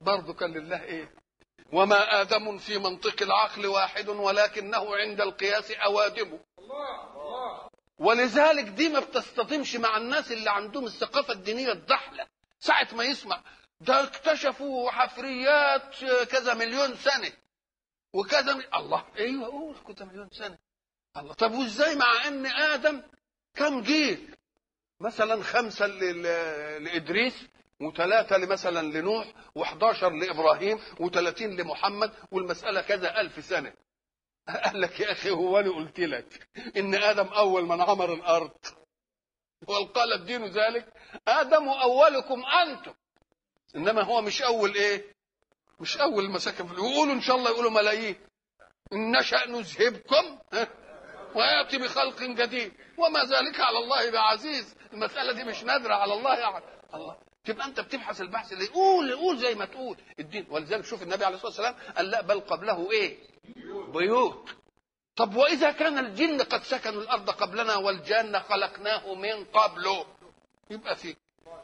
برضه كان لله ايه وما ادم في منطق العقل واحد ولكنه عند القياس اوادم ولذلك دي ما بتصطدمش مع الناس اللي عندهم الثقافه الدينيه الضحله ساعه ما يسمع ده اكتشفوا حفريات كذا مليون سنه وكذا من... الله ايوه قول كذا مليون سنه الله طب وازاي مع ان ادم كم جيل مثلا خمسه ل... ل... لادريس وثلاثة مثلا لنوح و11 لإبراهيم و30 لمحمد والمسألة كذا ألف سنة قال لك يا أخي هو أنا قلت لك إن آدم أول من عمر الأرض وقال الدين ذلك آدم أولكم أنتم إنما هو مش أول إيه مش أول مساكن في يقولوا إن شاء الله يقولوا ملايين إن نشأ نذهبكم ها ويأتي بخلق جديد وما ذلك على الله بعزيز المسألة دي مش نادرة على الله يعني الله تبقى انت بتبحث البحث اللي قول قول زي ما تقول الدين ولذلك شوف النبي عليه الصلاه والسلام قال لا بل قبله ايه بيوت طب واذا كان الجن قد سكنوا الارض قبلنا والجان خلقناه من قبله يبقى في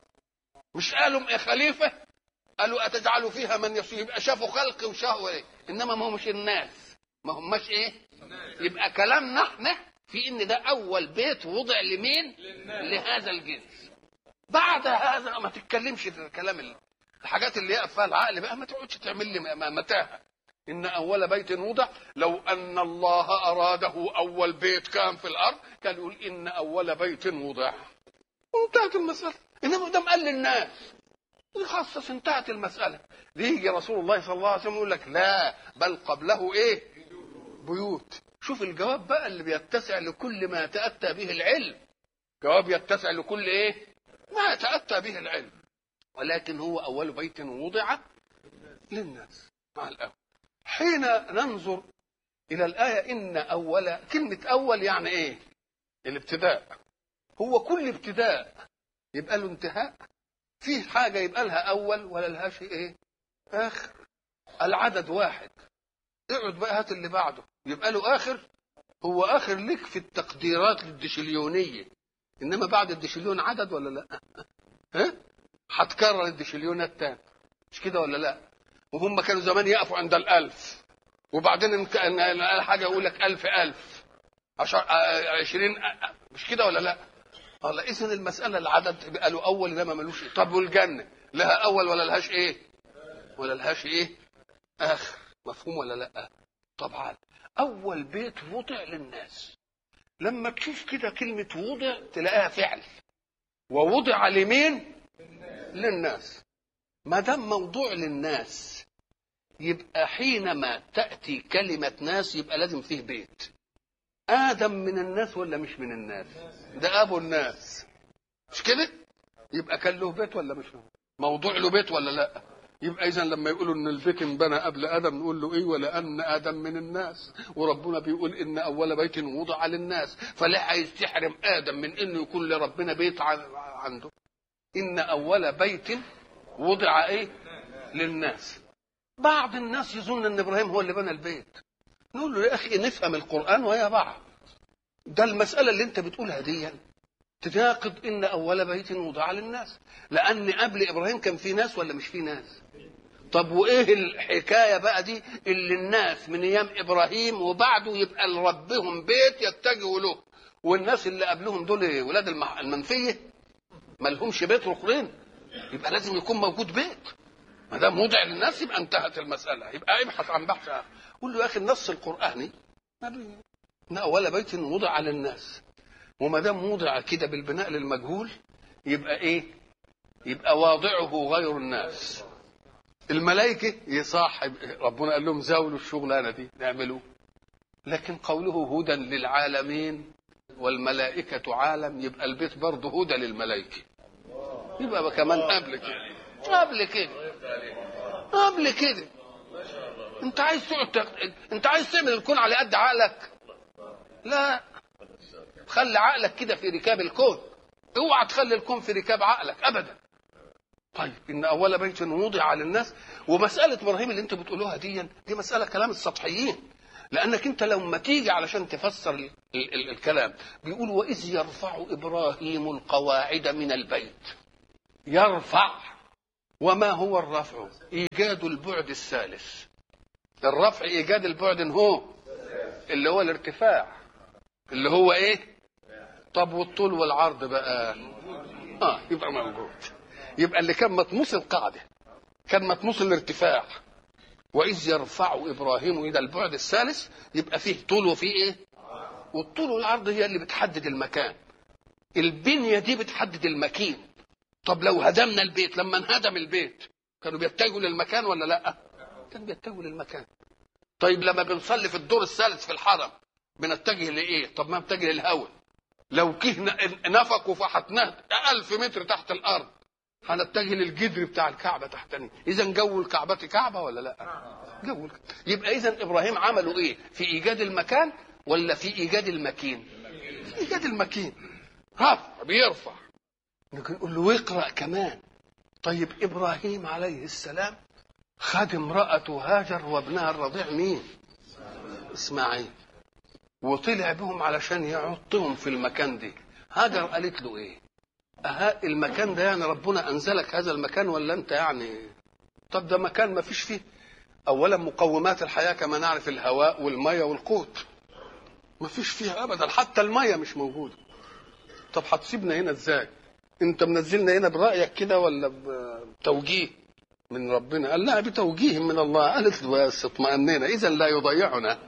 مش قالوا يا خليفه قالوا اتجعل فيها من يصيب يبقى شافوا خلق وشافوا ايه انما ما هو مش الناس ما هماش ايه يبقى كلامنا احنا في ان ده اول بيت وضع لمين لهذا الجنس بعد هذا ما تتكلمش في الكلام اللي الحاجات اللي يقف فيها العقل بقى ما تقعدش تعمل لي متاهه ان اول بيت وضع لو ان الله اراده اول بيت كان في الارض كان يقول ان اول بيت وضع وانتهت المساله انما ده قال للناس خصص انتهت المساله يجي رسول الله صلى الله عليه وسلم يقول لك لا بل قبله ايه بيوت شوف الجواب بقى اللي بيتسع لكل ما يتاتى به العلم جواب يتسع لكل ايه ما يتأتى به العلم ولكن هو أول بيت وضع للناس مع الأول حين ننظر إلى الآية إن أول كلمة أول يعني إيه الابتداء هو كل ابتداء يبقى له انتهاء في حاجة يبقى لها أول ولا لهاش إيه آخر العدد واحد اقعد بقى هات اللي بعده يبقى له آخر هو آخر لك في التقديرات الدشليونية انما بعد الدشليون عدد ولا لا ها هتكرر الدشليون التاني مش كده ولا لا وهم كانوا زمان يقفوا عند الألف وبعدين قال حاجة يقول لك ألف ألف عشر عشرين مش كده ولا لا الله إذن المسألة العدد قالوا أول إنما ملوش إيه طب والجنة لها أول ولا لهاش إيه ولا لهاش إيه آخر مفهوم ولا لا طبعا أول بيت وضع للناس لما تشوف كده كلمة وضع تلاقيها فعل ووضع لمين؟ للناس ما دام موضوع للناس يبقى حينما تأتي كلمة ناس يبقى لازم فيه بيت آدم من الناس ولا مش من الناس؟ ده أبو الناس مش كده؟ يبقى كان له بيت ولا مش له؟ موضوع له بيت ولا لا؟ يبقى اذا لما يقولوا ان البيت انبنى قبل ادم نقول له ايه ولان ادم من الناس وربنا بيقول ان اول بيت وضع للناس فلا عايز تحرم ادم من انه يكون لربنا بيت عنده ان اول بيت وضع ايه للناس بعض الناس يظن ان ابراهيم هو اللي بنى البيت نقول له يا اخي نفهم القران ويا بعض ده المساله اللي انت بتقولها دي تناقض ان اول بيت وضع للناس لان قبل ابراهيم كان في ناس ولا مش في ناس طب وايه الحكايه بقى دي اللي الناس من ايام ابراهيم وبعده يبقى لربهم بيت يتجهوا له والناس اللي قبلهم دول ولاد المنفيه ما لهمش بيت ركنين يبقى لازم يكون موجود بيت ما دام وضع للناس يبقى انتهت المساله يبقى ابحث عن بحث قول له يا اخي النص القراني ان اول بيت وضع للناس وما دام وضع كده بالبناء للمجهول يبقى ايه يبقى واضعه غير الناس الملائكة يصاحب ربنا قال لهم زاولوا الشغلانة دي نعملوه لكن قوله هدى للعالمين والملائكة عالم يبقى البيت برضه هدى للملائكة يبقى كمان قبل كده قبل كده قبل كده انت عايز تقعد انت عايز تعمل الكون على قد عقلك لا خلي عقلك كده في ركاب الكون اوعى تخلي الكون في ركاب عقلك ابدا طيب ان اول بيت وضع للناس ومساله ابراهيم اللي انتوا بتقولوها دي دي مساله كلام السطحيين لانك انت لما تيجي علشان تفسر ال ال ال الكلام بيقول واذ يرفع ابراهيم القواعد من البيت يرفع وما هو الرفع ايجاد البعد الثالث الرفع ايجاد البعد هو اللي هو الارتفاع اللي هو ايه طب والطول والعرض بقى اه يبقى موجود يبقى اللي كان مطموس القاعده كان مطموس الارتفاع واذ يرفع ابراهيم الى البعد الثالث يبقى فيه طول وفيه ايه والطول والعرض هي اللي بتحدد المكان البنيه دي بتحدد المكين طب لو هدمنا البيت لما انهدم البيت كانوا بيتجهوا للمكان ولا لا كانوا بيتجهوا للمكان طيب لما بنصلي في الدور الثالث في الحرم بنتجه لايه طب ما نتجه للهواء لو كهنا نفق وفحتناه ألف متر تحت الأرض هنتجه للجدر بتاع الكعبة تحتني إذا جو الكعبة كعبة ولا لا جو الك... يبقى إذا إبراهيم عملوا إيه في إيجاد المكان ولا في إيجاد المكين في إيجاد المكين رفع بيرفع نقول له اقرأ كمان طيب إبراهيم عليه السلام خد امرأته هاجر وابنها الرضيع مين إسماعيل وطلع بهم علشان يحطهم في المكان دي هاجر قالت له ايه أها المكان ده يعني ربنا انزلك هذا المكان ولا انت يعني طب ده مكان ما فيش فيه اولا مقومات الحياه كما نعرف الهواء والميه والقوت ما فيش فيها ابدا حتى الميه مش موجوده طب هتسيبنا هنا ازاي انت منزلنا هنا برايك كده ولا بتوجيه من ربنا قال لا بتوجيه من الله قالت له بس اطمأنينا اذا لا يضيعنا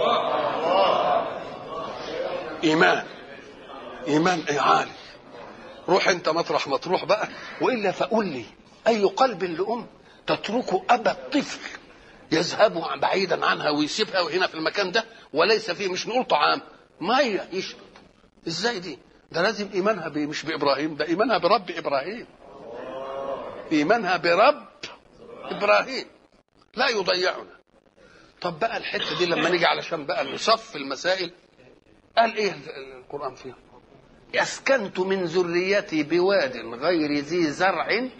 ايمان ايمان ايه عالي روح انت مطرح ما تروح بقى والا فقول لي اي قلب لام تترك ابا الطفل يذهب بعيدا عنها ويسيبها وهنا في المكان ده وليس فيه مش نقول طعام ميه يشرب ازاي دي ده لازم ايمانها بي مش بابراهيم ده ايمانها برب ابراهيم ايمانها برب ابراهيم لا يضيعنا طب بقى الحته دي لما نيجي علشان بقى نصف المسائل قال ايه القران فيها اسكنت من ذريتي بواد غير ذي زرع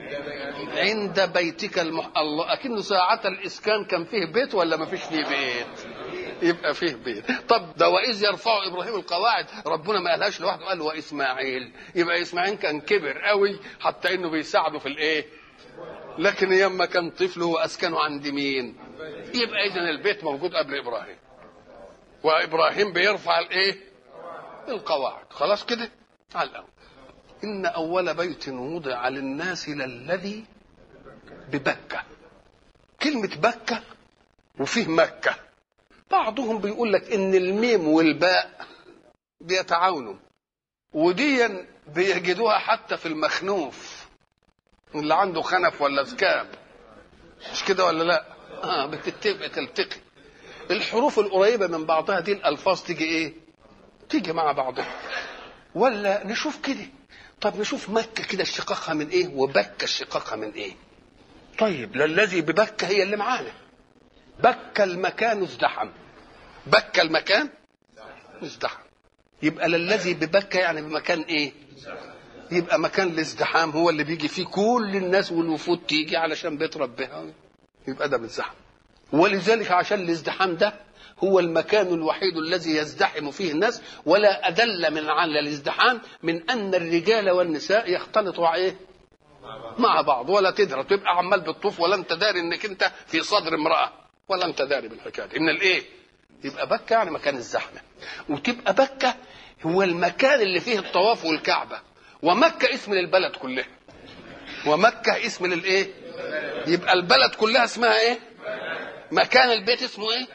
عند بيتك المح... الله اكنه ساعة الاسكان كان فيه بيت ولا ما فيش فيه بيت يبقى فيه بيت طب ده واذ يرفع ابراهيم القواعد ربنا ما قالهاش لوحده قال واسماعيل يبقى اسماعيل كان كبر قوي حتى انه بيساعده في الايه لكن يما كان طفل هو اسكنه عند مين يبقى اذا البيت موجود قبل ابراهيم وابراهيم بيرفع الايه القواعد خلاص كده على الاول ان اول بيت وضع للناس للذي ببكه كلمه بكه وفيه مكه بعضهم بيقول لك ان الميم والباء بيتعاونوا وديا بيجدوها حتى في المخنوف اللي عنده خنف ولا زكام مش كده ولا لا اه بتتفق تلتقي الحروف القريبة من بعضها دي الألفاظ تيجي إيه؟ تيجي مع بعضها ولا نشوف كده طب نشوف مكة كده اشتقاقها من إيه وبكة اشتقاقها من إيه طيب للذي ببكة هي اللي معانا بكة المكان ازدحم بكة المكان ازدحم يبقى للذي ببكة يعني بمكان إيه يبقى مكان الازدحام هو اللي بيجي فيه كل الناس والوفود تيجي علشان بيت ربها يبقى ده بالزحم ولذلك عشان الازدحام ده هو المكان الوحيد الذي يزدحم فيه الناس ولا أدل من على الازدحام من أن الرجال والنساء يختلطوا ايه مع بعض ولا تدرى تبقى عمال بتطوف ولا انت داري انك انت في صدر امرأة ولا انت داري بالحكاية ان الايه يبقى بكة يعني مكان الزحمة وتبقى بكة هو المكان اللي فيه الطواف والكعبة ومكة اسم للبلد كلها ومكة اسم للايه يبقى البلد كلها اسمها ايه مكان البيت اسمه ايه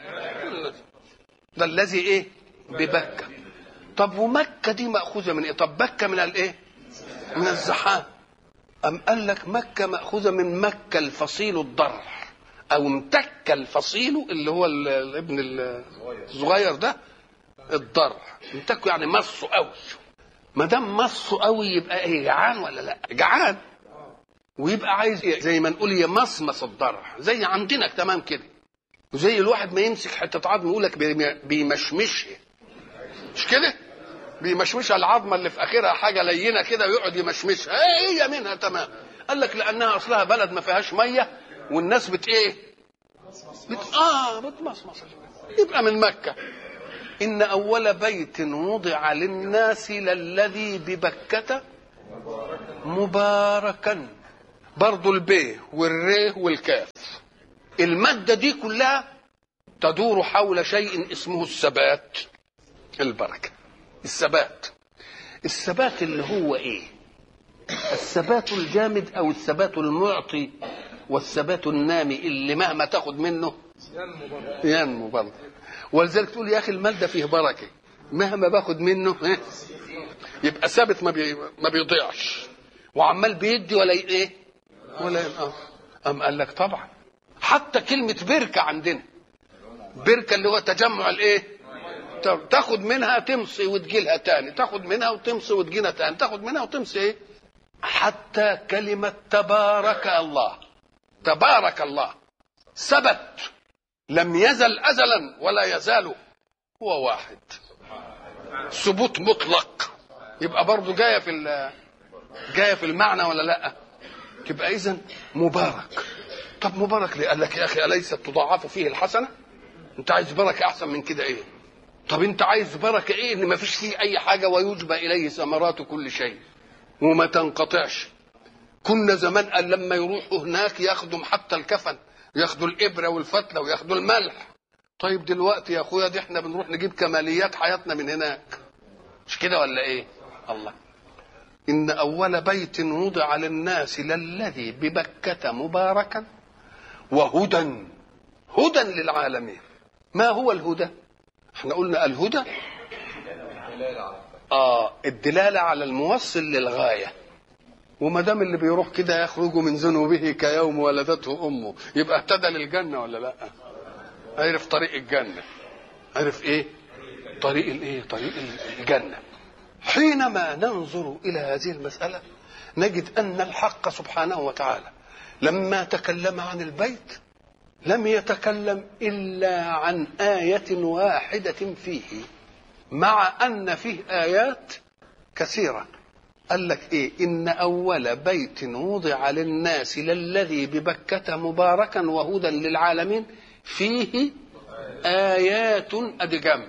ده الذي ايه ببكة طب ومكة دي مأخوذة من ايه طب بكة من الايه من الزحام أم قال لك مكة مأخوذة من مكة الفصيل الضر أو امتك الفصيل اللي هو الابن الصغير ده الضر امتكه يعني مصه قوي ما دام مصه قوي يبقى ايه جعان ولا لا جعان ويبقى عايز ايه زي ما نقول يمصمص الضرع زي عندنا تمام كده وزي الواحد ما يمسك حته عظم يقول لك بيمشمشها مش كده بيمشمشها العظمه اللي في اخرها حاجه لينه كده ويقعد يمشمشها ايه هي منها تمام قال لك لانها اصلها بلد ما فيهاش ميه والناس بت ايه بت اه بتمصمص يبقى من مكه ان اول بيت وضع للناس للذي ببكه مباركا برضو الب والر والكاف المادة دي كلها تدور حول شيء اسمه الثبات البركة الثبات الثبات اللي هو ايه الثبات الجامد او الثبات المعطي والثبات النامي اللي مهما تاخد منه ينمو برضه ولذلك تقول يا اخي المال ده فيه بركه مهما باخد منه إيه؟ يبقى ثابت ما, بي... ما بيضيعش وعمال بيدي ولا ي- ايه ولا ينقص ام قال لك طبعا حتى كلمه بركه عندنا بركه اللي هو تجمع الايه تا- تاخد منها تمصي وتجيلها تاني تاخد منها وتمصي وتجيلها تاني تاخد منها وتمصي ايه حتى كلمه تبارك الله تبارك الله ثبت لم يزل ازلا ولا يزال هو واحد ثبوت مطلق يبقى برضه جايه في ال- جايه في المعنى ولا لا تبقى اذا مبارك طب مبارك ليه قال لك يا اخي اليست تضاعف فيه الحسنه انت عايز بركه احسن من كده ايه طب انت عايز بركه ايه ان ما فيش فيه اي حاجه ويجبى اليه ثمرات كل شيء وما تنقطعش كنا زمان قال لما يروحوا هناك ياخدوا حتى الكفن ياخدوا الابره والفتله وياخدوا الملح طيب دلوقتي يا اخويا دي احنا بنروح نجيب كماليات حياتنا من هناك مش كده ولا ايه الله ان اول بيت وضع للناس للذي ببكه مباركا وهدى هدى للعالمين ما هو الهدى احنا قلنا الهدى اه الدلاله على الموصل للغايه وما دام اللي بيروح كده يخرج من ذنوبه كيوم ولدته امه يبقى اهتدى للجنه ولا لا عرف طريق الجنه عرف ايه طريق الايه طريق الجنه حينما ننظر الى هذه المساله نجد ان الحق سبحانه وتعالى لما تكلم عن البيت لم يتكلم الا عن ايه واحده فيه مع ان فيه ايات كثيره قال لك ايه ان اول بيت وضع للناس للذي ببكه مباركا وهدى للعالمين فيه ايات ادي جمع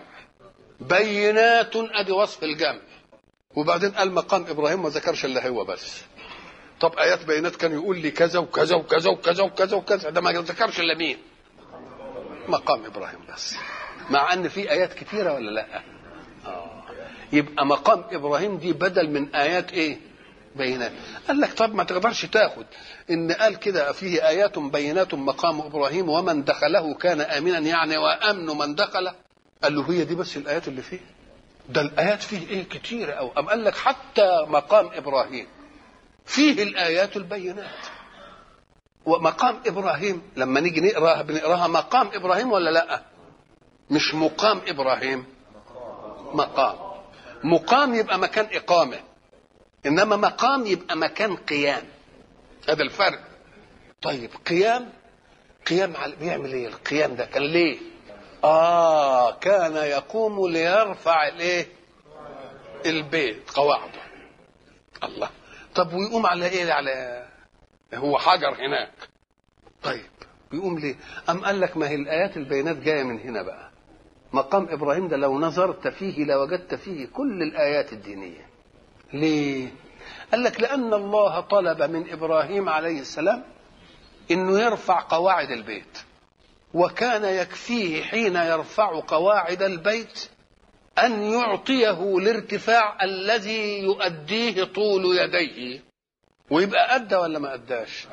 بينات ادي وصف الجمع وبعدين قال مقام ابراهيم ما ذكرش الا هو بس طب ايات بينات كان يقول لي كذا وكذا وكذا وكذا وكذا وكذا ده ما ذكرش الا مين مقام ابراهيم بس مع ان في ايات كثيره ولا لا آه. يبقى مقام ابراهيم دي بدل من ايات ايه بينات قال لك طب ما تقدرش تاخد ان قال كده فيه ايات بينات مقام ابراهيم ومن دخله كان امنا يعني وامن من دخله قال له هي دي بس الايات اللي فيه ده الايات فيه ايه كتيره او ام قال لك حتى مقام ابراهيم فيه الايات البينات ومقام ابراهيم لما نيجي نقراها بنقراها مقام ابراهيم ولا لا مش مقام ابراهيم مقام مقام يبقى مكان اقامه انما مقام يبقى مكان قيام هذا الفرق طيب قيام قيام على بيعمل ايه القيام ده كان ليه اه كان يقوم ليرفع الايه البيت قواعده الله طب ويقوم على ايه على هو حجر هناك طيب بيقوم ليه ام قال لك ما هي الايات البينات جايه من هنا بقى مقام ابراهيم ده لو نظرت فيه لوجدت فيه كل الايات الدينيه ليه قال لك لان الله طلب من ابراهيم عليه السلام انه يرفع قواعد البيت وكان يكفيه حين يرفع قواعد البيت ان يعطيه الارتفاع الذي يؤديه طول يديه ويبقى ادى ولا ما اداش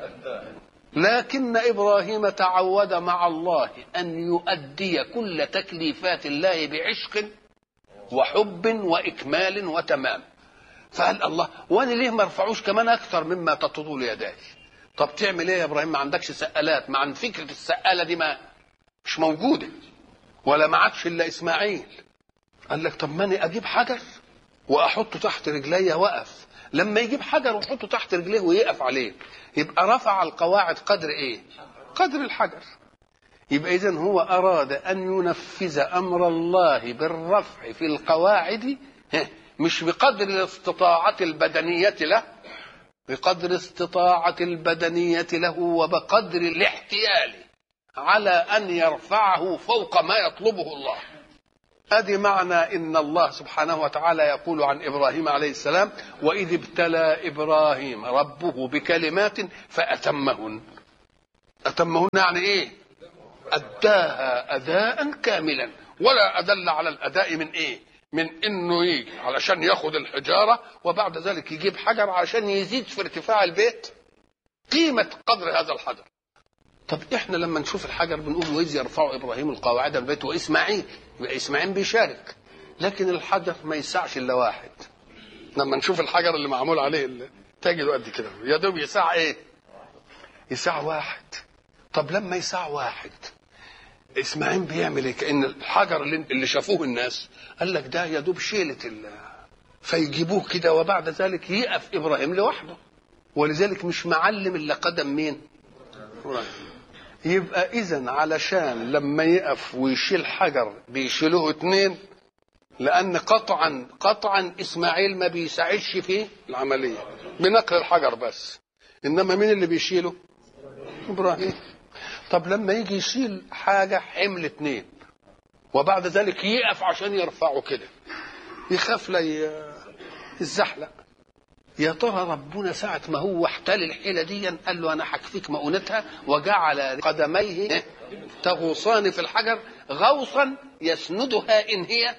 لكن ابراهيم تعود مع الله ان يؤدي كل تكليفات الله بعشق وحب واكمال وتمام فقال الله وانا ليه ما ارفعوش كمان اكثر مما تطول يداي طب تعمل ايه يا ابراهيم ما عندكش سقالات مع ان فكره السقاله دي ما مش موجوده ولا ما عادش الا اسماعيل قال لك طب ماني اجيب حجر واحطه تحت رجلي واقف لما يجيب حجر ويحطه تحت رجليه ويقف عليه يبقى رفع القواعد قدر ايه قدر الحجر يبقى اذا هو اراد ان ينفذ امر الله بالرفع في القواعد مش بقدر الاستطاعة البدنية له بقدر استطاعة البدنية له وبقدر الاحتيال على أن يرفعه فوق ما يطلبه الله ادي معنى ان الله سبحانه وتعالى يقول عن ابراهيم عليه السلام واذ ابتلى ابراهيم ربه بكلمات فاتمهن اتمهن يعني ايه اداها اداء كاملا ولا ادل على الاداء من ايه من انه يجي علشان ياخد الحجاره وبعد ذلك يجيب حجر علشان يزيد في ارتفاع البيت قيمه قدر هذا الحجر طب احنا لما نشوف الحجر بنقول واذ يرفع ابراهيم القواعد من البيت واسماعيل يبقى اسماعيل بيشارك لكن الحجر ما يسعش الا واحد لما نشوف الحجر اللي معمول عليه اللي تجده قد كده يا دوب يسع ايه يسع واحد طب لما يسع واحد اسماعيل بيعمل ايه كان الحجر اللي, اللي شافوه الناس قال لك ده يا دوب شيله ال فيجيبوه كده وبعد ذلك يقف ابراهيم لوحده ولذلك مش معلم الا قدم مين ابراهيم يبقى اذا علشان لما يقف ويشيل حجر بيشيلوه اتنين لان قطعا قطعا اسماعيل ما بيساعدش في العمليه بنقل الحجر بس انما مين اللي بيشيله ابراهيم طب لما يجي يشيل حاجه حمل اتنين وبعد ذلك يقف عشان يرفعه كده يخاف لا يتزحلق يا ترى ربنا ساعة ما هو احتل الحيلة دي قال له أنا هكفيك مؤونتها وجعل قدميه تغوصان في الحجر غوصا يسندها إن هي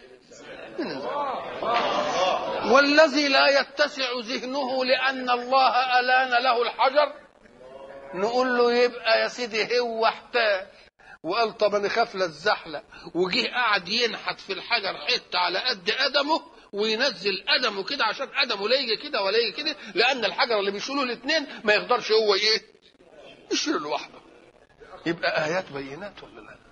والذي لا يتسع ذهنه لأن الله ألان له الحجر نقول له يبقى يا سيدي هو احتاج وقال طب انا خاف الزحلق وجه قعد ينحت في الحجر حته على قد قدمه وينزل قدمه كده عشان قدمه لا يجي كده ولا يجي كده لان الحجر اللي بيشيله الاثنين ما يقدرش هو ايه يشيله لوحده يبقى ايات بينات ولا لا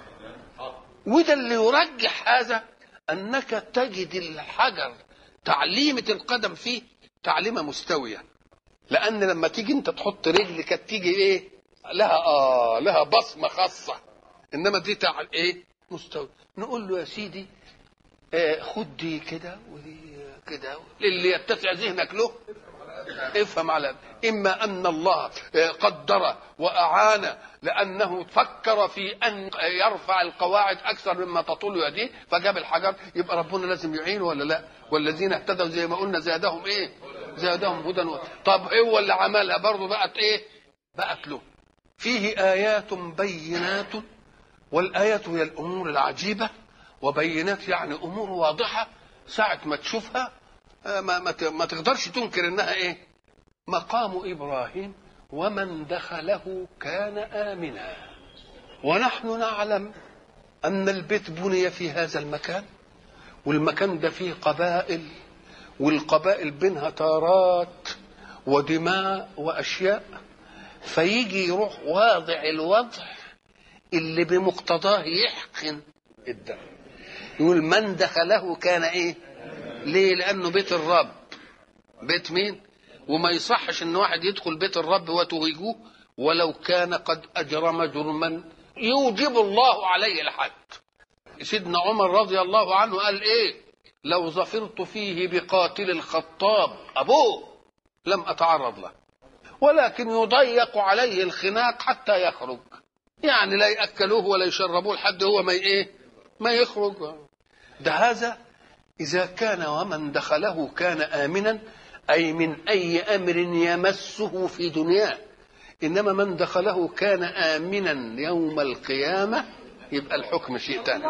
وده اللي يرجح هذا انك تجد الحجر تعليمه القدم فيه تعليمه مستويه لان لما تيجي انت تحط رجل كانت تيجي ايه لها اه لها بصمه خاصه انما دي تع... ايه مستوي نقول له يا سيدي آه خد دي كده ودي كده اللي يتسع ذهنك له افهم على اما ان الله قدر واعان لانه فكر في ان يرفع القواعد اكثر مما تطول يديه فجاب الحجر يبقى ربنا لازم يعينه ولا لا والذين اهتدوا زي ما قلنا زادهم ايه زادهم هدى و... طب هو اللي عملها برضه بقت ايه بقت له فيه ايات بينات والايات هي الامور العجيبه وبينات يعني امور واضحه ساعه ما تشوفها ما, ما, ما تقدرش تنكر انها ايه مقام ابراهيم ومن دخله كان امنا ونحن نعلم ان البيت بني في هذا المكان والمكان ده فيه قبائل والقبائل بينها تارات ودماء واشياء فيجي يروح واضع الوضع اللي بمقتضاه يحقن الدم يقول من دخله كان ايه ليه لانه بيت الرب بيت مين وما يصحش ان واحد يدخل بيت الرب وتهيجوه ولو كان قد اجرم جرما يوجب الله عليه الحد سيدنا عمر رضي الله عنه قال ايه لو ظفرت فيه بقاتل الخطاب ابوه لم اتعرض له ولكن يضيق عليه الخناق حتى يخرج يعني لا ياكلوه ولا يشربوه لحد هو ما ايه ما يخرج ده هذا اذا كان ومن دخله كان امنا اي من اي امر يمسه في دنياه انما من دخله كان امنا يوم القيامه يبقى الحكم شيء ثاني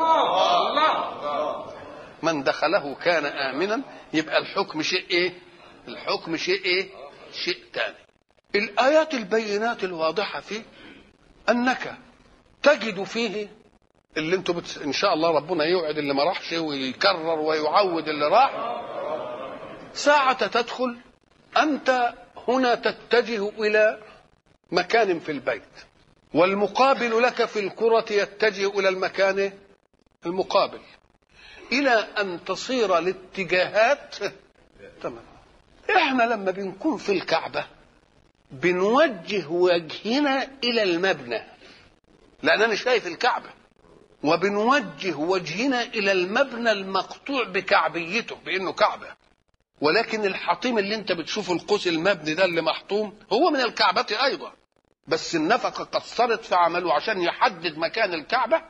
من دخله كان امنا يبقى الحكم شيء ايه الحكم شيء ايه شيء ثاني الايات البينات الواضحه فيه انك تجد فيه اللي انتم بت... ان شاء الله ربنا يوعد اللي ما راحش ويكرر ويعود اللي راح ساعة تدخل أنت هنا تتجه إلى مكان في البيت والمقابل لك في الكرة يتجه إلى المكان المقابل إلى أن تصير الاتجاهات تمام إحنا لما بنكون في الكعبة بنوجه وجهنا إلى المبنى لأن أنا شايف الكعبة وبنوجه وجهنا إلى المبنى المقطوع بكعبيته بأنه كعبة ولكن الحطيم اللي انت بتشوفه القوس المبني ده اللي محطوم هو من الكعبة أيضا بس النفقة قصرت في عمله عشان يحدد مكان الكعبة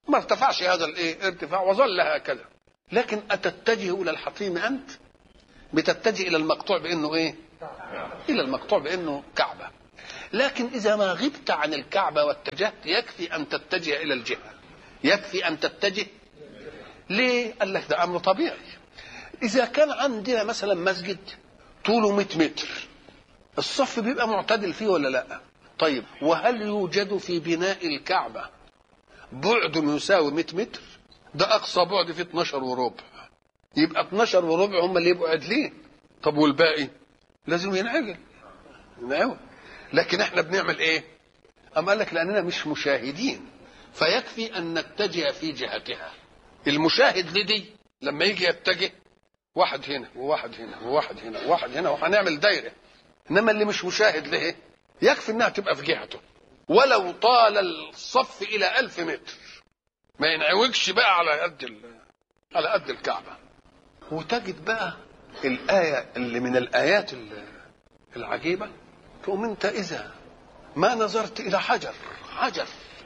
ما ارتفعش هذا الايه ارتفاع وظل هكذا لكن اتتجه الى الحطيم انت بتتجه الى المقطوع بانه ايه الى المقطوع بانه كعبه لكن اذا ما غبت عن الكعبه واتجهت يكفي ان تتجه الى الجهه يكفي ان تتجه ليه قال لك ده امر طبيعي اذا كان عندنا مثلا مسجد طوله 100 متر الصف بيبقى معتدل فيه ولا لا طيب وهل يوجد في بناء الكعبه بعد يساوي 100 متر ده اقصى بعد فيه 12 وربع يبقى 12 وربع هم اللي يبقوا عادلين طب والباقي لازم ينعجل ينعجل لكن احنا بنعمل ايه أم قال لك لاننا مش مشاهدين فيكفي ان نتجه في جهتها المشاهد لدي لما يجي يتجه واحد هنا وواحد هنا وواحد هنا وواحد هنا وهنعمل دايره انما اللي مش مشاهد له يكفي انها تبقى في جهته ولو طال الصف الى ألف متر ما ينعوجش بقى على قد ال- على قد الكعبه وتجد بقى الايه اللي من الايات ال- العجيبه تقوم انت اذا ما نظرت الى حجر حجر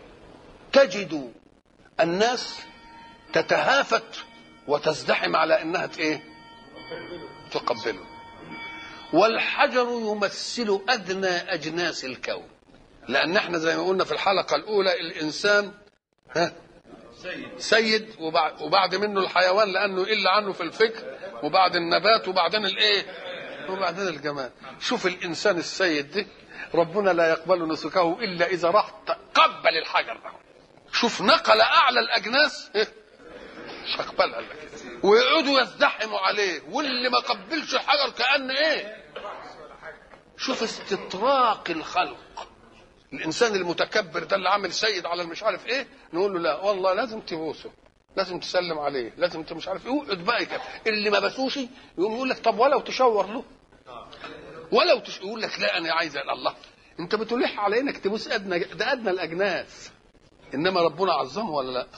تجد الناس تتهافت وتزدحم على انها ت- ايه تقبله والحجر يمثل ادنى اجناس الكون لان احنا زي ما قلنا في الحلقه الاولى الانسان ها سيد وبعد, وبعد منه الحيوان لانه الا عنه في الفكر وبعد النبات وبعدين الايه وبعدين الجمال شوف الانسان السيد ده ربنا لا يقبل نسكه الا اذا راح قبل الحجر ده شوف نقل اعلى الاجناس إيه؟ مش هقبلها لك ويقعدوا يزدحموا عليه واللي ما قبلش الحجر كان ايه شوف استطراق الخلق الانسان المتكبر ده اللي عامل سيد على المش عارف ايه نقول له لا والله لازم تبوسه لازم تسلم عليه لازم انت مش عارف ايه يقعد بقى كده اللي ما بسوش يقوم يقول لك طب ولو تشاور له ولو تش... يقول لك لا انا عايز الله انت بتلح على انك تبوس ادنى ده ادنى الاجناس انما ربنا عظمه ولا لا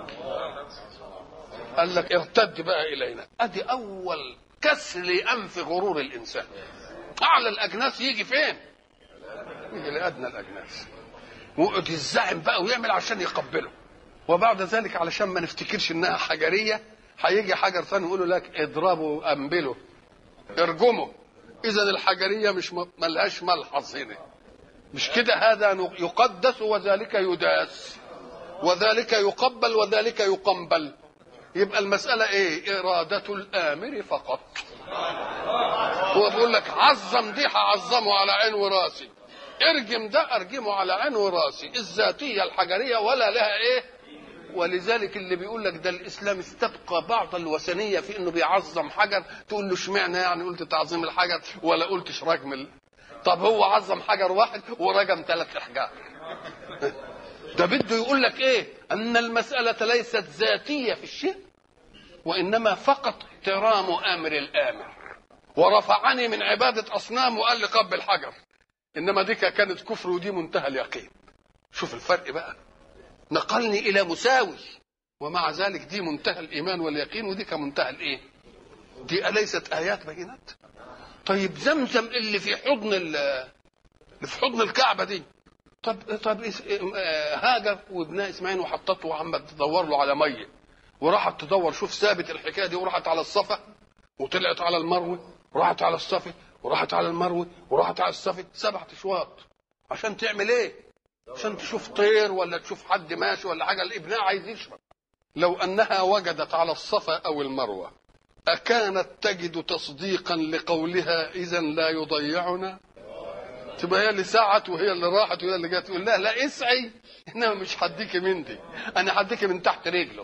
قال لك ارتد بقى الينا ادي اول كسر لانف غرور الانسان اعلى الاجناس يجي فين يجي لادنى الاجناس ويقعد يزعم بقى ويعمل عشان يقبله وبعد ذلك علشان ما نفتكرش انها حجريه هيجي حجر ثاني يقول لك اضربه انبله ارجمه اذا الحجريه مش م- ملهاش ملحظ هنا مش كده هذا يقدس وذلك يداس وذلك يقبل وذلك يقنبل يبقى المسألة إيه؟ إرادة الآمر فقط. هو بيقول لك عظم دي هعظمه على عين وراسي. ارجم ده ارجمه على عين وراسي، الذاتية الحجرية ولا لها إيه؟ ولذلك اللي بيقول لك ده الإسلام استبقى بعض الوثنية في إنه بيعظم حجر، تقول له اشمعنى يعني قلت تعظيم الحجر ولا قلتش رجم ال... طب هو عظم حجر واحد ورجم ثلاث أحجار. ده بده يقول لك ايه ان المساله ليست ذاتيه في الشيء وانما فقط احترام امر الامر ورفعني من عباده اصنام وقال لي قبل حجر انما دي كانت كفر ودي منتهى اليقين شوف الفرق بقى نقلني الى مساوي ومع ذلك دي منتهى الايمان واليقين ودي كمنتهى الايه دي اليست ايات بينات طيب زمزم اللي في حضن ال- اللي في حضن الكعبه دي طب طب إس- آه، هاجر وابنها اسماعيل وحطته وعمت تدور له على ميه وراحت تدور شوف ثابت الحكايه دي وراحت على الصفا وطلعت على المروه وراحت على الصفا وراحت على المروه وراحت على الصفا سبع اشواط عشان تعمل ايه؟ عشان تشوف طير ولا تشوف حد ماشي ولا حاجه الابناء عايز يشرب لو انها وجدت على الصفا او المروه اكانت تجد تصديقا لقولها اذا لا يضيعنا تبقى هي اللي سعت وهي اللي راحت وهي اللي جت تقول لا لا اسعي انما مش هديك من دي انا هديك من تحت رجله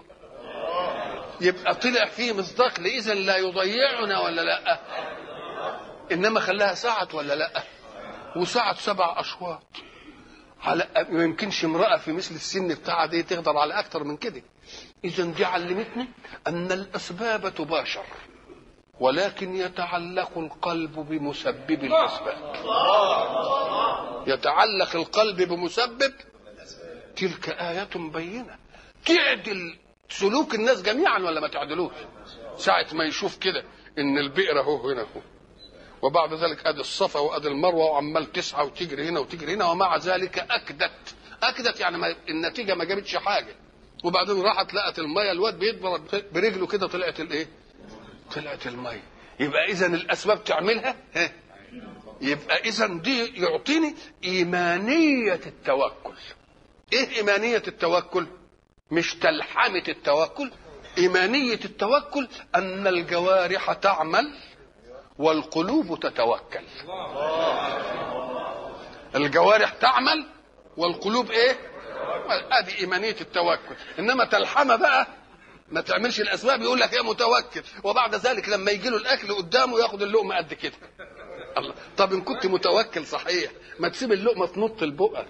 يبقى طلع فيه مصداق لاذا لا يضيعنا ولا لا انما خلاها سعت ولا لا وسعت سبع اشواط على ما يمكنش امراه في مثل السن بتاعها دي تقدر على اكتر من كده اذا دي علمتني ان الاسباب تباشر ولكن يتعلق القلب بمسبب الاسباب يتعلق القلب بمسبب تلك آية بينة تعدل سلوك الناس جميعا ولا ما تعدلوش ساعة ما يشوف كده ان البئر اهو هنا اهو وبعد ذلك ادي الصفا وادي المروه وعمال تسعى وتجري هنا وتجري هنا ومع ذلك اكدت اكدت يعني ما النتيجه ما جابتش حاجه وبعدين راحت لقت الميه الواد بيضرب برجله كده طلعت الايه طلعت الميه يبقى اذا الاسباب تعملها ها يبقى اذا دي يعطيني ايمانيه التوكل ايه ايمانيه التوكل مش تلحمه التوكل ايمانيه التوكل ان الجوارح تعمل والقلوب تتوكل الجوارح تعمل والقلوب ايه ادي ايمانيه التوكل انما تلحمه بقى ما تعملش الاسباب يقول لك ايه متوكل وبعد ذلك لما يجي له الاكل قدامه ياخد اللقمه قد كده الله طب ان كنت متوكل صحيح ما تسيب اللقمه تنط لبقك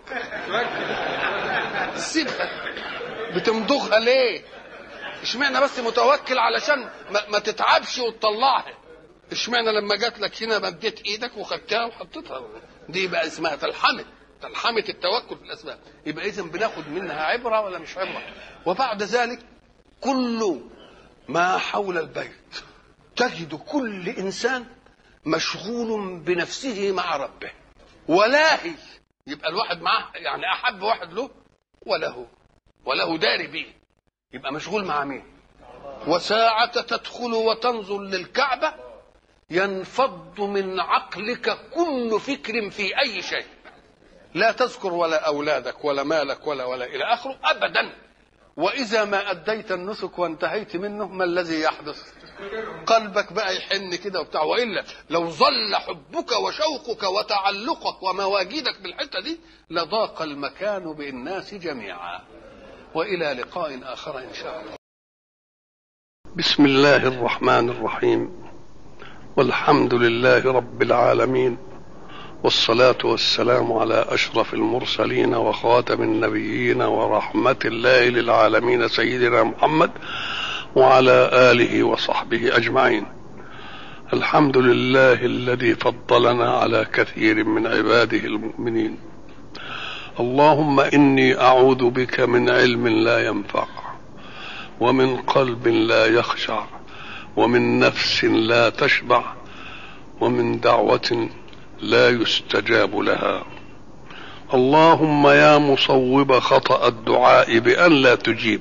سيبها بتمضغها ليه اشمعنى بس متوكل علشان ما, ما تتعبش وتطلعها اشمعنى لما جات لك هنا مديت ايدك وخدتها وحطيتها دي بقى اسمها تلحمه تلحمه التوكل في الاسباب يبقى اذا بناخد منها عبره ولا مش عبره وبعد ذلك كل ما حول البيت تجد كل انسان مشغول بنفسه مع ربه ولاهي يبقى الواحد معاه يعني احب واحد له وله وله داري به يبقى مشغول مع مين وساعة تدخل وتنظر للكعبة ينفض من عقلك كل فكر في أي شيء لا تذكر ولا أولادك ولا مالك ولا ولا إلى آخره أبدا وإذا ما أديت النسك وانتهيت منه ما الذي يحدث قلبك بقى يحن كده وبتاع وإلا لو ظل حبك وشوقك وتعلقك ومواجدك بالحتة دي لضاق المكان بالناس جميعا وإلى لقاء آخر إن شاء الله بسم الله الرحمن الرحيم والحمد لله رب العالمين والصلاة والسلام على أشرف المرسلين وخاتم النبيين ورحمة الله للعالمين سيدنا محمد وعلى آله وصحبه أجمعين الحمد لله الذي فضلنا على كثير من عباده المؤمنين اللهم إني أعوذ بك من علم لا ينفع ومن قلب لا يخشع ومن نفس لا تشبع ومن دعوة لا يستجاب لها اللهم يا مصوب خطأ الدعاء بأن لا تجيب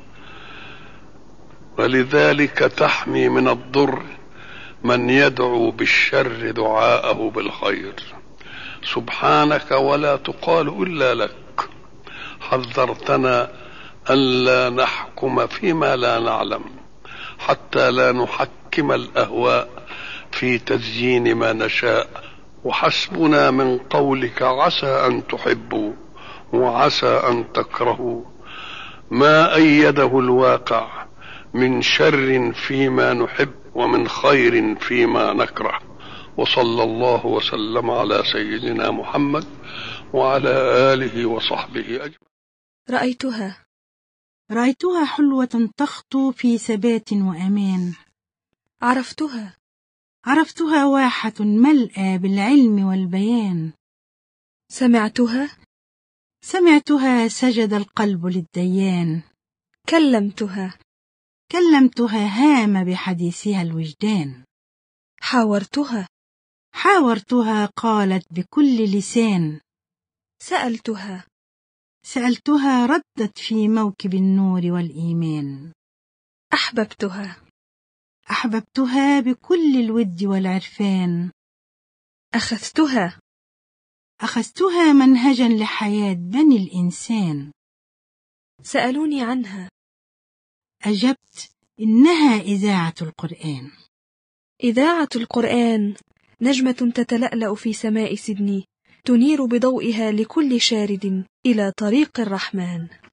ولذلك تحمي من الضر من يدعو بالشر دعاءه بالخير سبحانك ولا تقال إلا لك حذرتنا ألا نحكم فيما لا نعلم حتى لا نحكم الأهواء في تزيين ما نشاء وحسبنا من قولك عسى ان تحبوا وعسى ان تكرهوا ما ايده الواقع من شر فيما نحب ومن خير فيما نكره وصلى الله وسلم على سيدنا محمد وعلى اله وصحبه اجمعين رأيتها رأيتها حلوة تخطو في ثبات وأمان عرفتها عرفتها واحة ملأى بالعلم والبيان سمعتها سمعتها سجد القلب للديان كلمتها كلمتها هام بحديثها الوجدان حاورتها حاورتها قالت بكل لسان سألتها سألتها ردت في موكب النور والإيمان أحببتها أحببتها بكل الود والعرفان أخذتها أخذتها منهجا لحياة بني الإنسان سألوني عنها أجبت إنها إذاعة القرآن إذاعة القرآن نجمة تتلألأ في سماء سيدني تنير بضوئها لكل شارد إلى طريق الرحمن